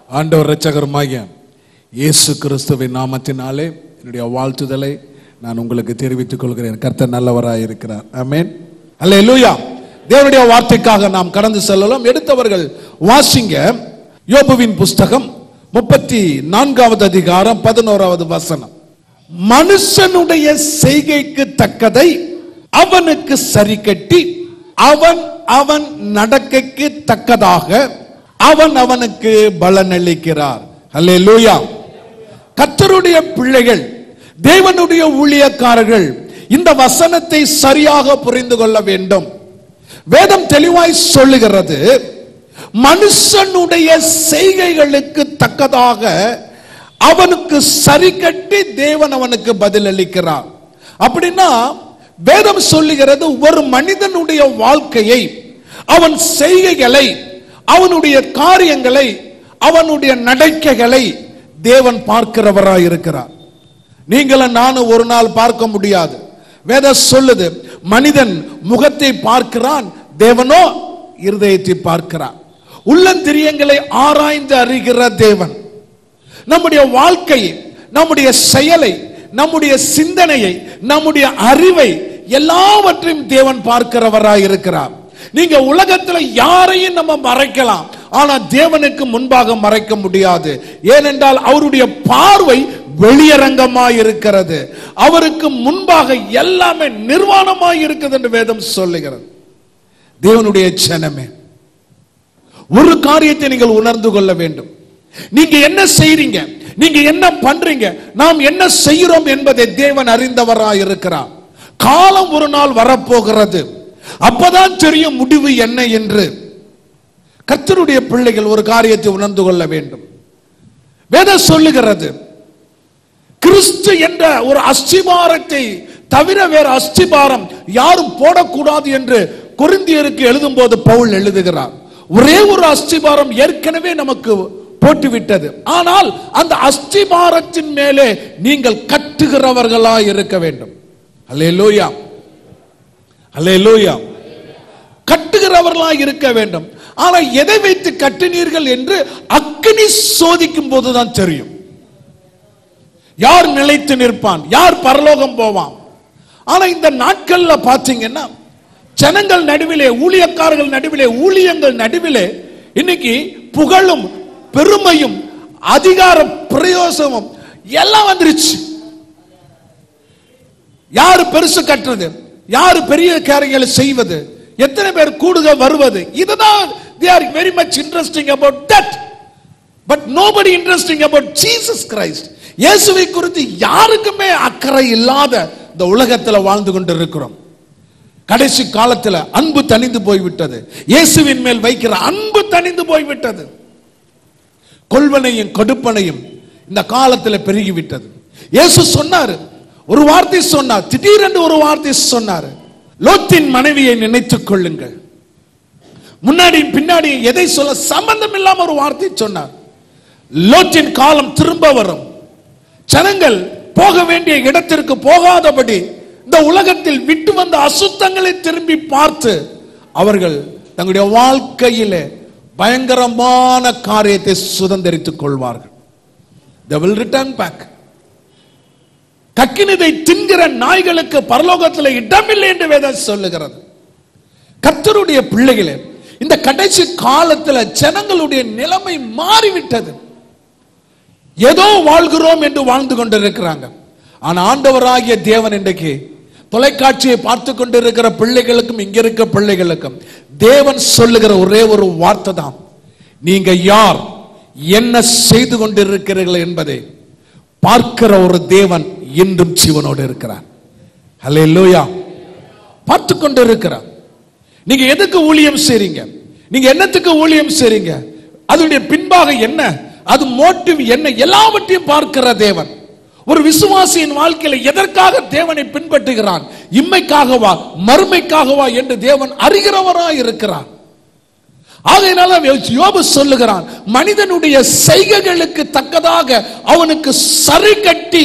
ஆண்டவர் இரட்சகருமாகிய இயேசு கிறிஸ்துவின் நாமத்தினாலே என்னுடைய வாழ்த்துதலை நான் உங்களுக்கு தெரிவித்துக் கொள்கிறேன் கர்த்தர் நல்லவராய் இருக்கிறார் ஆமென் அல்லேலூயா தேவனுடைய வார்த்தைக்காக நாம் கடந்து செல்லலாம் எடுத்தவர்கள் வாசிங்க யோபுவின் புஸ்தகம் முப்பத்தி நான்காவது அதிகாரம் பதினோராவது வசனம் மனுஷனுடைய செய்கைக்கு தக்கதை அவனுக்கு சரி கட்டி அவன் அவன் நடக்கைக்கு தக்கதாக அவன் அவனுக்கு பலனளிக்கிறார் அல்லேலூயா கர்த்தருடைய பிள்ளைகள் தேவனுடைய ஊழியக்காரர்கள் இந்த வசனத்தை சரியாக புரிந்து கொள்ள வேண்டும் வேதம் தெளிவாய் சொல்லுகிறது மனுஷனுடைய செய்கைகளுக்கு தக்கதாக அவனுக்கு சரி கட்டி தேவன் அவனுக்கு பதிலளிக்கிறார் அப்படின்னா வேதம் சொல்லுகிறது ஒரு மனிதனுடைய வாழ்க்கையை அவன் செய்கைகளை அவனுடைய காரியங்களை அவனுடைய நடக்கைகளை தேவன் பார்க்கிறவராய் இருக்கிறார் நீங்களும் நானும் ஒரு நாள் பார்க்க முடியாது வேத சொல்லுது மனிதன் முகத்தை பார்க்கிறான் தேவனோ இருதயத்தை பார்க்கிறான் உள்ளந்திரியங்களை ஆராய்ந்து அறிகிற தேவன் நம்முடைய வாழ்க்கையை நம்முடைய செயலை நம்முடைய சிந்தனையை நம்முடைய அறிவை எல்லாவற்றையும் தேவன் பார்க்கிறவராய் இருக்கிறார் நீங்க உலகத்துல யாரையும் நம்ம மறைக்கலாம் ஆனா தேவனுக்கு முன்பாக மறைக்க முடியாது ஏனென்றால் அவருடைய பார்வை வெளியரங்கமாய் இருக்கிறது அவருக்கு முன்பாக எல்லாமே நிர்வாணமாய் இருக்குது என்று வேதம் சொல்லுகிறது தேவனுடைய ஜனமே ஒரு காரியத்தை நீங்கள் உணர்ந்து கொள்ள வேண்டும் நீங்க என்ன செய்றீங்க நீங்க என்ன பண்றீங்க நாம் என்ன செய்கிறோம் என்பதை தேவன் அறிந்தவராய் இருக்கிறார் காலம் ஒரு நாள் வரப்போகிறது அப்பதான் தெரியும் முடிவு என்ன என்று கர்த்தருடைய பிள்ளைகள் ஒரு காரியத்தை உணர்ந்து கொள்ள வேண்டும் வேதம் சொல்லுகிறது கிறிஸ்து என்ற ஒரு அஸ்திபாரத்தை தவிர வேற அஸ்திபாரம் யாரும் போடக்கூடாது என்று கொரிந்தியருக்கு எழுதும் போது பவுல் எழுதுகிறார் ஒரே ஒரு அஸ்திபாரம் ஏற்கனவே நமக்கு போட்டுவிட்டது ஆனால் அந்த அஸ்திபாரத்தின் மேலே நீங்கள் கட்டுகிறவர்களாய் இருக்க வேண்டும் அல்லேலூயா அல்லேலூயா கட்டுகிறவர்களாய் இருக்க வேண்டும் ஆனா எதை வைத்து கட்டினீர்கள் என்று அக்கினி சோதிக்கும் போதுதான் தெரியும் யார் நிலைத்து நிற்பான் யார் பரலோகம் போவான் ஆனா இந்த நாட்கள்ல பாத்தீங்கன்னா ஜனங்கள் நடுவிலே ஊழியக்காரர்கள் நடுவிலே ஊழியங்கள் நடுவிலே இன்னைக்கு புகழும் பெருமையும் அதிகார பிரயோசமும் எல்லாம் வந்துருச்சு யாரு பெருசு கட்டுறது யாரு பெரிய காரியங்களை செய்வது எத்தனை பேர் கூடுக வருவது இதுதான் they are very much interesting about that but nobody interesting about Jesus Christ இயேசுவை குறித்து யாருக்குமே அக்கறை இல்லாத இந்த உலகத்துல வாழ்ந்து கொண்டு இருக்கிறோம் கடைசி காலத்துல அன்பு தணிந்து போய்விட்டது இயேசுவின் மேல் வைக்கிற அன்பு தணிந்து போய்விட்டது கொள்வனையும் கொடுப்பனையும் இந்த காலத்துல பெருகிவிட்டது இயேசு சொன்னாரு ஒரு வார்த்தை சொன்னார் திடீரென்று ஒரு வார்த்தை சொன்னார் லோத்தின் மனைவியை நினைத்துக் கொள்ளுங்கள் முன்னாடி பின்னாடி எதை சொல்ல சம்பந்தம் இல்லாம ஒரு வார்த்தை சொன்னார் லோத்தின் காலம் திரும்ப வரும் ஜனங்கள் போக வேண்டிய இடத்திற்கு போகாதபடி இந்த உலகத்தில் விட்டு வந்த அசுத்தங்களை திரும்பி பார்த்து அவர்கள் தங்களுடைய வாழ்க்கையிலே பயங்கரமான காரியத்தை சுதந்திரித்துக் கொள்வார்கள் they will return back கக்கினதை தின்கிற நாய்களுக்கு பரலோகத்தில் இடமில்லை என்று வேதம் சொல்லுகிறது கர்த்தருடைய பிள்ளைகளே இந்த கடைசி காலத்துல ஜனங்களுடைய நிலைமை மாறிவிட்டது ஏதோ வாழ்கிறோம் என்று வாழ்ந்து கொண்டிருக்கிறாங்க ஆனா ஆண்டவராகிய தேவன் இன்றைக்கு தொலைக்காட்சியை பார்த்து கொண்டிருக்கிற பிள்ளைகளுக்கும் இங்க இருக்க பிள்ளைகளுக்கும் தேவன் சொல்லுகிற ஒரே ஒரு வார்த்தை தான் நீங்க யார் என்ன செய்து கொண்டிருக்கிறீர்கள் என்பதை பார்க்கிற ஒரு தேவன் இன்றும் ஜீவனோடு இருக்கிறார் ஹalleluya பார்த்து கொண்டு இருக்கிறார் நீங்க எதுக்கு ஊழியம் செய்றீங்க நீங்க என்னத்துக்கு ஊழியம் செய்றீங்க அதனுடைய பின்பாக என்ன அது மோட்டிவ் என்ன எல்லாவற்றையும் பார்க்கிற தேவன் ஒரு விசுவாசியின் வாழ்க்கையில எதற்காக தேவனை பின்பற்றுகிறான் இம்மைக்காகவா மறுமைக்காகவா என்று தேவன் அறிகிறவராய் இருக்கிறார் ஆகையினால யோபு சொல்லுகிறான் மனிதனுடைய செய்கைகளுக்கு தக்கதாக அவனுக்கு சரி கட்டி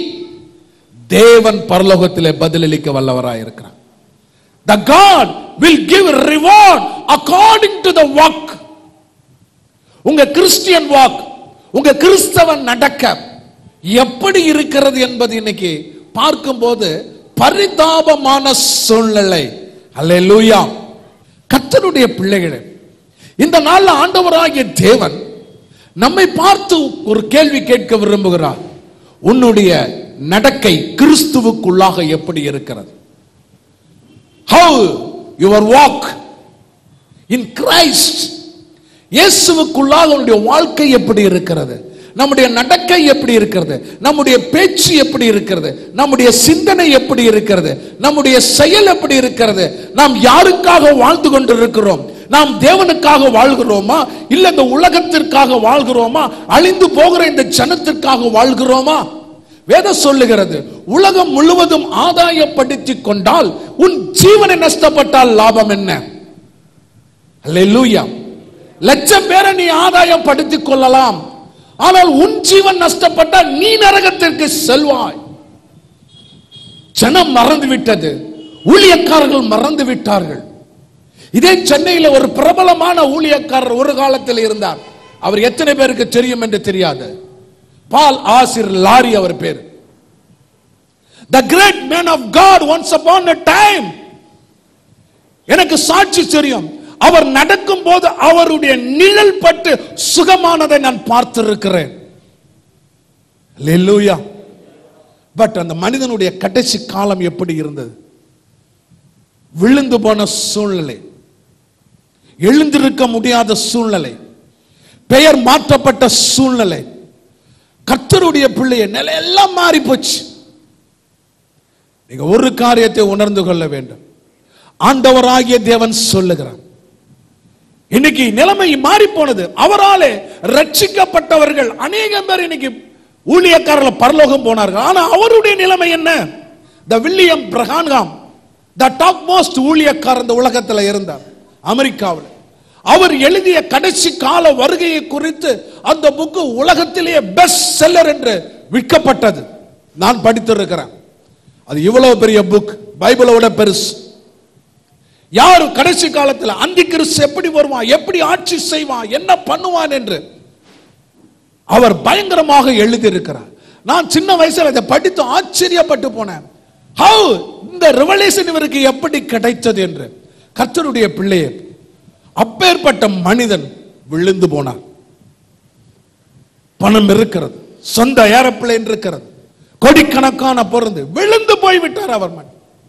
தேவன் பரலோகத்திலே பதிலளிக்க வல்லவராய் இருக்கிறான் The God will give reward according to the work. உங்க கிறிஸ்டியன் வாக் உங்க கிறிஸ்தவன் நடக்க எப்படி இருக்கிறது என்பது இன்னைக்கு பார்க்கும்போது பரிதாபமான சூழ்நிலை அல்லேலூயா கர்த்தருடைய பிள்ளைகளே இந்த நாள்ல ஆண்டவராகிய தேவன் நம்மை பார்த்து ஒரு கேள்வி கேட்க விரும்புகிறார் உன்னுடைய நடக்கை கிறிஸ்துவுக்குள்ளாக எப்படி இருக்கிறது how your walk in Christ இயேசுவுக்குள்ளாக உன்னுடைய வாழ்க்கை எப்படி இருக்கிறது நம்முடைய நடக்கை எப்படி இருக்கிறது நம்முடைய பேச்சு எப்படி இருக்கிறது நம்முடைய சிந்தனை எப்படி இருக்கிறது நம்முடைய செயல் எப்படி இருக்கிறது நாம் யாருக்காக வாழ்ந்து கொண்டிருக்கிறோம் நாம் தேவனுக்காக வாழ்கிறோமா இல்ல இந்த உலகத்திற்காக வாழ்கிறோமா அழிந்து போகிற இந்த ஜனத்திற்காக வாழ்கிறோமா வேதம் சொல்லுகிறது உலகம் முழுவதும் ஆதாயப்படுத்திக் கொண்டால் உன் ஜீவனை நஷ்டப்பட்டால் லாபம் என்ன அல்லேலூயா லட்சம் பேரை நீ ஆதாயம் படுத்திக் கொள்ளலாம் ஆனால் உன் ஜீவன் நஷ்டப்பட்டால் நீ நரகத்திற்கு செல்வாய் ஜனம் மறந்து விட்டது ஊழியக்காரர்கள் மறந்து விட்டார்கள் இதே சென்னையில ஒரு பிரபலமான ஊழியக்காரர் ஒரு காலத்தில் இருந்தார் அவர் எத்தனை பேருக்கு தெரியும் என்று தெரியாது பால் ஆசிர் லாரி அவர் பேர் the great man of God once upon a time எனக்கு சாட்சி தெரியும் அவர் நடக்கும் போது அவருடைய நிழல் பட்டு சுகமானதை நான் பார்த்திருக்கிறேன் அல்லேலூயா பட் அந்த மனிதனுடைய கடைசி காலம் எப்படி இருந்தது விழுந்து போன சூழ்நிலை எழுந்திருக்க முடியாத சூழ்நிலை பெயர் மாற்றப்பட்ட சூழ்நிலை கர்த்தருடைய பிள்ளைய நிலை எல்லாம் மாறி போச்சு நீங்க ஒரு காரியத்தை உணர்ந்து கொள்ள வேண்டும் ஆண்டவராகிய தேவன் சொல்லுகிறார் இன்னைக்கு நிலைமை மாறி போனது அவராலே ரட்சிக்கப்பட்டவர்கள் அநேகம் பேர் இன்னைக்கு ஊழியக்காரர்கள் பரலோகம் போனார்கள் ஆனா அவருடைய நிலைமை என்ன the William Branham the top most ஊழியக்காரர் இந்த உலகத்துல இருந்தார் அமெரிக்காவில் அவர் எழுதிய கடைசி கால வருகையை குறித்து அந்த புக்கு உலகத்திலேயே பெஸ்ட் செல்லர் என்று விற்கப்பட்டது நான் படித்திருக்கிறேன் அது இவ்வளவு பெரிய புக் பைபிளோட பெருசு யார் கடைசி காலத்தில் அந்தி கிறிஸ்து எப்படி வருவான் எப்படி ஆட்சி செய்வான் என்ன பண்ணுவான் என்று அவர் பயங்கரமாக எழுதியிருக்கிறார் நான் சின்ன வயசுல இதை படித்து ஆச்சரியப்பட்டு போனேன் ஹவு இந்த ரெவலேஷன் இவருக்கு எப்படி கிடைத்தது என்று கர்த்தருடைய பிள்ளையே அப்பேற்பட்ட மனிதன் விழுந்து போனார் பணம் இருக்கிறது சொந்த ஏரோப்ளேன் இருக்கிறது கோடிக்கணக்கான பொருந்து விழுந்து போய்விட்டார் அவர் மண்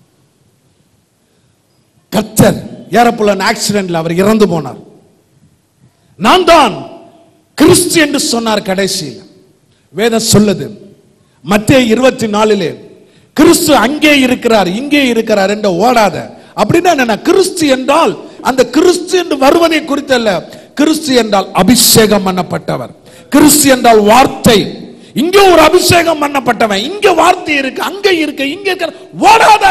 கர்த்தர் ஏரோப்ளேன் ஆக்சிடென்ட்ல அவர் இறந்து போனார் நான் தான் கிறிஸ்து என்று சொன்னார் கடைசியில் வேதம் சொல்லுது மத்திய இருபத்தி நாலிலே கிறிஸ்து அங்கே இருக்கிறார் இங்கே இருக்கிறார் என்று ஓடாத அப்படின்னா என்ன கிறிஸ்து என்றால் அந்த கிறிஸ்து என்று வருவதை குறித்தல்ல கிறிஸ்து என்றால் அபிஷேகம் பண்ணப்பட்டவர் கிறிஸ்து என்றால் வார்த்தை இங்க ஒரு அபிஷேகம் பண்ணப்பட்டவன் இங்க வார்த்தை இருக்கு அங்க இருக்கு இங்க இருக்கிற ஓடாத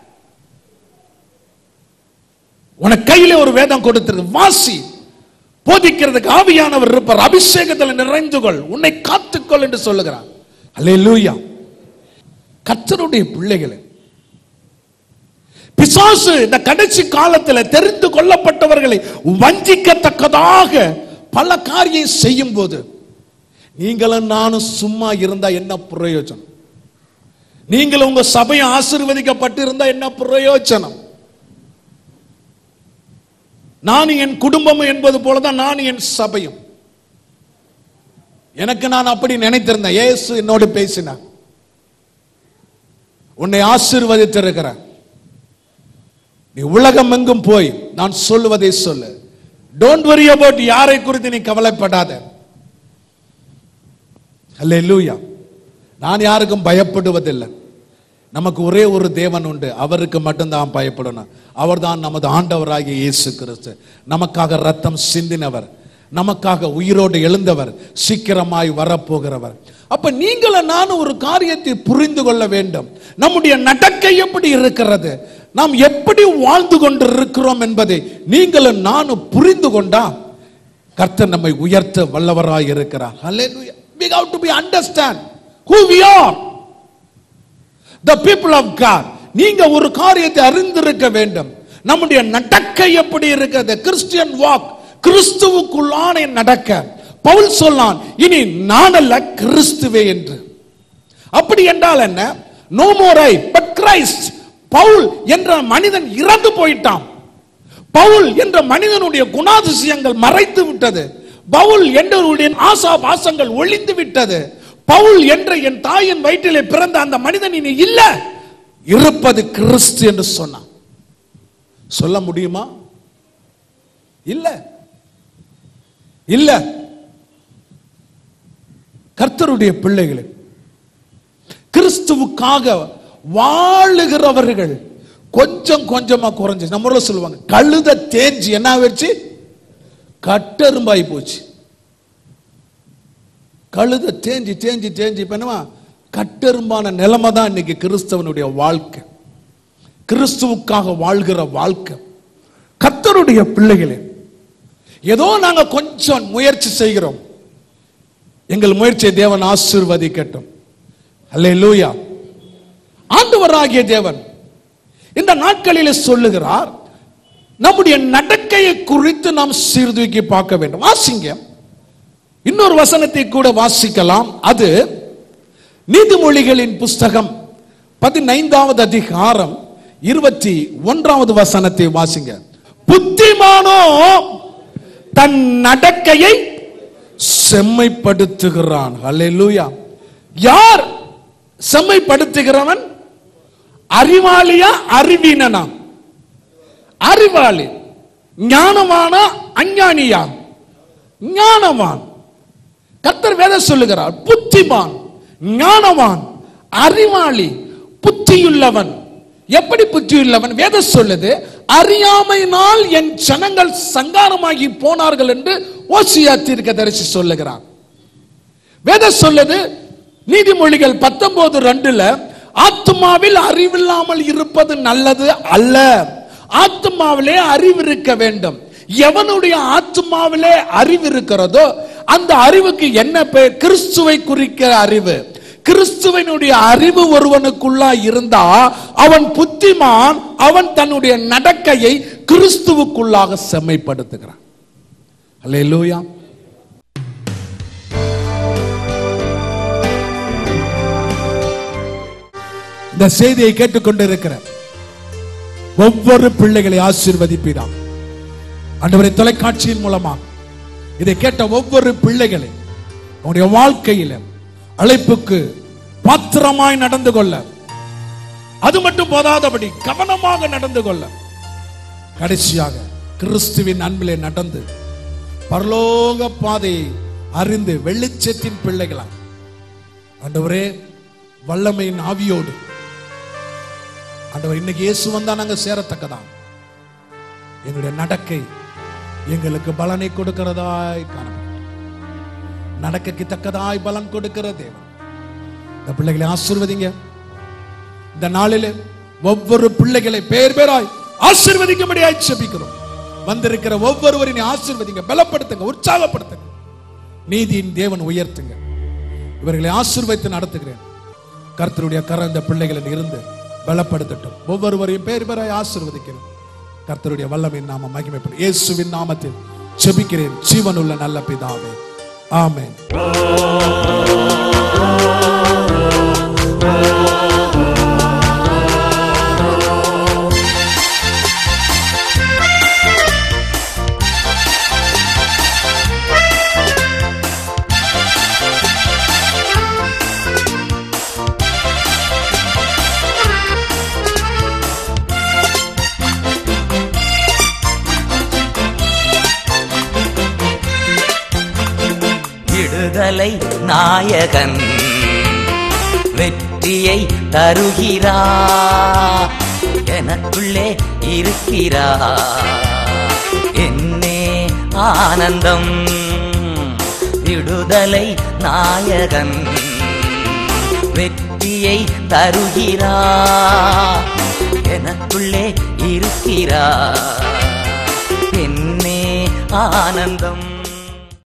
உனக்கு கையில ஒரு வேதம் கொடுத்திருக்கு வாசி போதிக்கிறதுக்கு ஆவியானவர் இருப்பார் அபிஷேகத்தில் நிறைந்து கொள் உன்னை காத்துக்கொள் என்று சொல்லுகிறார் அல்லேலூயா கர்த்தருடைய பிள்ளைகளே பிசாசு இந்த கடைசி காலத்தில் தெரிந்து கொள்ளப்பட்டவர்களை வஞ்சிக்கத்தக்கதாக பல காரியம் செய்யும் போது நீங்களும் நானும் சும்மா இருந்தா என்ன பிரயோஜனம் நீங்கள் உங்க சபையை ஆசீர்வதிக்கப்பட்டு இருந்தா என்ன பிரயோஜனம் நான் என் குடும்பம் என்பது போலதான் நான் என் சபையும் எனக்கு நான் அப்படி நினைத்திருந்தேன் இயேசு என்னோடு பேசினார் உன்னை ஆசீர்வதித்திருக்கிறேன் நீ உலகம் எங்கும் போய் நான் சொல்லுவதை சொல்லு டோன்ட் வரி அபவுட் யாரை குறித்து நீ கவலைப்படாத அல்லேலூயா நான் யாருக்கும் பயப்படுவதில்லை நமக்கு ஒரே ஒரு தேவன் உண்டு அவருக்கு மட்டும்தான் பயப்படணும் அவர்தான் நமது ஆண்டவராகிய இயேசு கிறிஸ்து நமக்காக ரத்தம் சிந்தினவர் நமக்காக உயிரோடு எழுந்தவர் சீக்கிரமாய் வரப்போகிறவர் அப்ப நீங்களும் நானும் ஒரு காரியத்தை புரிந்து கொள்ள வேண்டும் நம்முடைய நடக்கை எப்படி இருக்கிறது நாம் எப்படி வாழ்ந்து கொண்டு இருக்கிறோம் என்பதை நீங்களும் நானும் புரிந்து கொண்டா கர்த்தர் நம்மை உயர்த்த வல்லவராய் இருக்கிறார் Hallelujah. We have to be understand who we are. The people of God. நீங்க ஒரு காரியத்தை அறிந்திருக்க வேண்டும் நம்முடைய நடக்கை எப்படி இருக்கிறது கிறிஸ்டியன் வாக் கிறிஸ்துவுக்குள்ளான நடக்க பவுல் சொன்னான் இனி நான் அல்ல கிறிஸ்துவே என்று அப்படி என்றால் என்ன no more I but Christ Paul என்ற மனிதன் இறந்து போயிட்டான் பவுல் என்ற மனிதனுடைய குணாதிசயங்கள் மறைத்து விட்டது பவுல் என்றவருடைய ஆசா பாசங்கள் ஒளிந்து விட்டது பவுல் என்ற என் தாயின் வயிற்றிலே பிறந்த அந்த மனிதன் இனி இல்ல இருப்பது கிறிஸ்து என்று சொன்னான் சொல்ல முடியுமா இல்ல இல்ல கர்த்தருடைய பிள்ளைகளே கிறிஸ்துவுக்காக வாழுகிறவர்கள் கொஞ்சம் கொஞ்சமா குறைஞ்சு நம்ம ஊர்ல சொல்லுவாங்க கழுத தேஞ்சு என்ன ஆயிடுச்சு கட்டெரும்பாய் போச்சு கழுத தேஞ்சு தேஞ்சு தேஞ்சு இப்ப என்னவா கட்டெரும்பான நிலைமை தான் இன்னைக்கு கிறிஸ்தவனுடைய வாழ்க்கை கிறிஸ்துவுக்காக வாழ்கிற வாழ்க்கை கர்த்தருடைய பிள்ளைகளே ஏதோ நாங்க கொஞ்சம் முயற்சி செய்கிறோம் எங்கள் முயற்சியை தேவன் ஆசீர்வதிக்கட்டும் அல்லேலூயா ஆண்டவராகிய தேவன் இந்த நாட்களிலே சொல்லுகிறார் நம்முடைய நடக்கையை குறித்து நாம் சீர்தூக்கி பார்க்க வேண்டும் வாசிங்க இன்னொரு வசனத்தை கூட வாசிக்கலாம் அது நீதிமொழிகளின் புஸ்தகம் பதினைந்தாவது அதிகாரம் இருபத்தி ஒன்றாவது வசனத்தை வாசிங்க புத்திமானோ தன் நடக்கையை செம்மைப்படுத்துகிறான் அல்லேலூயா யார் செம்மைப்படுத்துகிறவன் அறிவாளியா அறிவீனனா அறிவாளி ஞானமானா அஞ்ஞானியா ஞானவான் கர்த்தர் வேத சொல்லுகிறார் புத்திமான் ஞானவான் அறிவாளி புத்தியுள்ளவன் எப்படி புத்தியுள்ளவன் வேத சொல்லுது அறியாமையினால் என் ஜனங்கள் சங்காரமாகி போனார்கள் என்று ஓசியா தீர்க்கதரிசி சொல்லுகிறான் வேத சொல்லுது நீதிமொழிகள் பத்தொன்பது ரெண்டுல ஆத்மாவில் அறிவில்லாமல் இருப்பது நல்லது அல்ல ஆத்மாவிலே அறிவு இருக்க வேண்டும் எவனுடைய ஆத்மாவிலே அறிவு இருக்கிறதோ அந்த அறிவுக்கு என்ன பெயர் கிறிஸ்துவை குறிக்கிற அறிவு கிறிஸ்துவனுடைய அறிவு ஒருவனுக்குள்ளா இருந்தா அவன் புத்திமான் அவன் தன்னுடைய நடக்கையை கிறிஸ்துவுக்குள்ளாக செம்மைப்படுத்துகிறான் அல்லேலூயா இந்த செய்தியை கேட்டுக்கொண்டிருக்கிற ஒவ்வொரு பிள்ளைகளை ஆசீர்வதிப்பீராம் ஆண்டவரை தொலைக்காட்சியின் மூலமா இதை கேட்ட ஒவ்வொரு பிள்ளைகளை உங்களுடைய வாழ்க்கையில அழைப்புக்கு பாத்திரமாய் நடந்து கொள்ள அது மட்டும் போதாதபடி கவனமாக நடந்து கொள்ள கடைசியாக கிறிஸ்துவின் அன்பிலே நடந்து பரலோக பாதையை அறிந்து வெளிச்சத்தின் பிள்ளைகளாய் ஆண்டவரே வல்லமையின் ஆவியோடு ஆண்டவர் இன்னைக்கு இயேசு வந்தா நாங்க சேரத்தக்கதான் எங்களுடைய நடக்கை எங்களுக்கு பலனை கொடுக்கிறதாய் காணப்படும் நடக்கைக்கு தக்கதாய் பலன் கொடுக்கிற தேவன் இந்த பிள்ளைகளை ஆசீர்வதிங்க இந்த நாளிலே ஒவ்வொரு பிள்ளைகளை பேர் பேராய் ஆசீர்வதிக்கும்படியாய் செபிக்கிறோம் வந்திருக்கிற ஒவ்வொருவரையும் ஆசீர்வதிங்க பலப்படுத்துங்க உற்சாகப்படுத்துங்க நீதியின் தேவன் உயர்த்துங்க இவர்களை ஆசீர்வதித்து நடத்துகிறேன் கர்த்தருடைய கரம் இந்த பிள்ளைகளில் இருந்து பலப்படுத்தட்டும் ஒவ்வொருவரையும் பேர் பேராய் ஆசீர்வதிக்கிறேன் கர்த்தருடைய வல்லமையின் நாம மகிமைப்படும் இயேசுவின் நாமத்தில் செபிக்கிறேன் ஜீவனுள்ள நல்ல பிதாவே ஆமென் விடுதலை நாயகன் வெற்றியை தருகிறா எனக்குள்ளே இருக்கிறா என்னே ஆனந்தம் விடுதலை நாயகன் வெற்றியை தருகிறா எனக்குள்ளே இருக்கிறா என்னே ஆனந்தம்